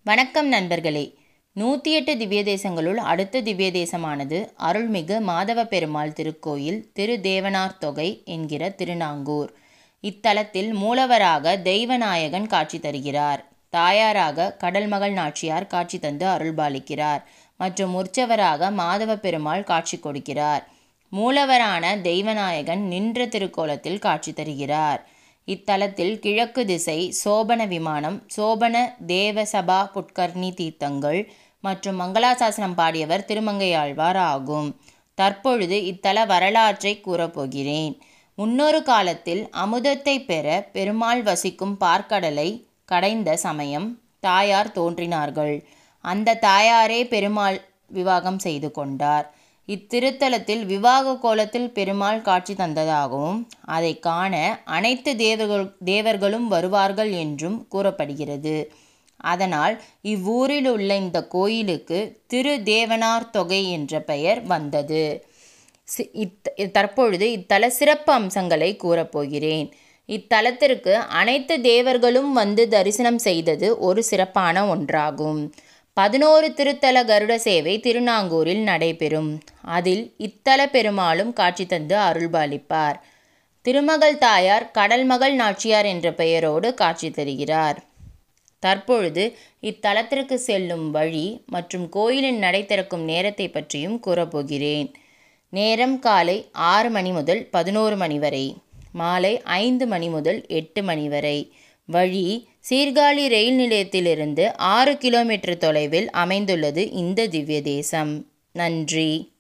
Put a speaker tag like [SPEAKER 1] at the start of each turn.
[SPEAKER 1] வணக்கம் நண்பர்களே நூற்றி எட்டு திவ்ய தேசங்களுள் அடுத்த திவ்ய தேசமானது அருள்மிகு மாதவ பெருமாள் திருக்கோயில் திரு தேவனார் தொகை என்கிற திருநாங்கூர் இத்தலத்தில் மூலவராக தெய்வநாயகன் காட்சி தருகிறார் தாயாராக கடல்மகள் நாச்சியார் காட்சி தந்து அருள்பாலிக்கிறார் மற்றும் உற்சவராக மாதவ பெருமாள் காட்சி கொடுக்கிறார் மூலவரான தெய்வநாயகன் நின்ற திருக்கோலத்தில் காட்சி தருகிறார் இத்தலத்தில் கிழக்கு திசை சோபன விமானம் சோபன தேவசபா புட்கர்ணி தீர்த்தங்கள் மற்றும் மங்களாசாசனம் பாடியவர் திருமங்கையாழ்வார் ஆகும் தற்பொழுது இத்தல வரலாற்றை கூறப்போகிறேன் முன்னொரு காலத்தில் அமுதத்தை பெற பெருமாள் வசிக்கும் பார்க்கடலை கடைந்த சமயம் தாயார் தோன்றினார்கள் அந்த தாயாரே பெருமாள் விவாகம் செய்து கொண்டார் இத்திருத்தலத்தில் விவாக கோலத்தில் பெருமாள் காட்சி தந்ததாகவும் அதை காண அனைத்து தேவர்கள் தேவர்களும் வருவார்கள் என்றும் கூறப்படுகிறது அதனால் இவ்வூரில் உள்ள இந்த கோயிலுக்கு திரு தேவனார் தொகை என்ற பெயர் வந்தது தற்பொழுது இத்தல சிறப்பு அம்சங்களை கூறப்போகிறேன் இத்தலத்திற்கு அனைத்து தேவர்களும் வந்து தரிசனம் செய்தது ஒரு சிறப்பான ஒன்றாகும் பதினோரு திருத்தல கருட சேவை திருநாங்கூரில் நடைபெறும் அதில் இத்தல பெருமாளும் காட்சி தந்து அருள்பாலிப்பார் திருமகள் தாயார் கடல்மகள் நாச்சியார் என்ற பெயரோடு காட்சி தருகிறார் தற்பொழுது இத்தலத்திற்கு செல்லும் வழி மற்றும் கோயிலின் நடை திறக்கும் நேரத்தை பற்றியும் கூறப்போகிறேன் நேரம் காலை ஆறு மணி முதல் பதினோரு மணி வரை மாலை ஐந்து மணி முதல் எட்டு மணி வரை வழி சீர்காழி ரயில் நிலையத்திலிருந்து ஆறு கிலோமீட்டர் தொலைவில் அமைந்துள்ளது இந்த திவ்ய தேசம் நன்றி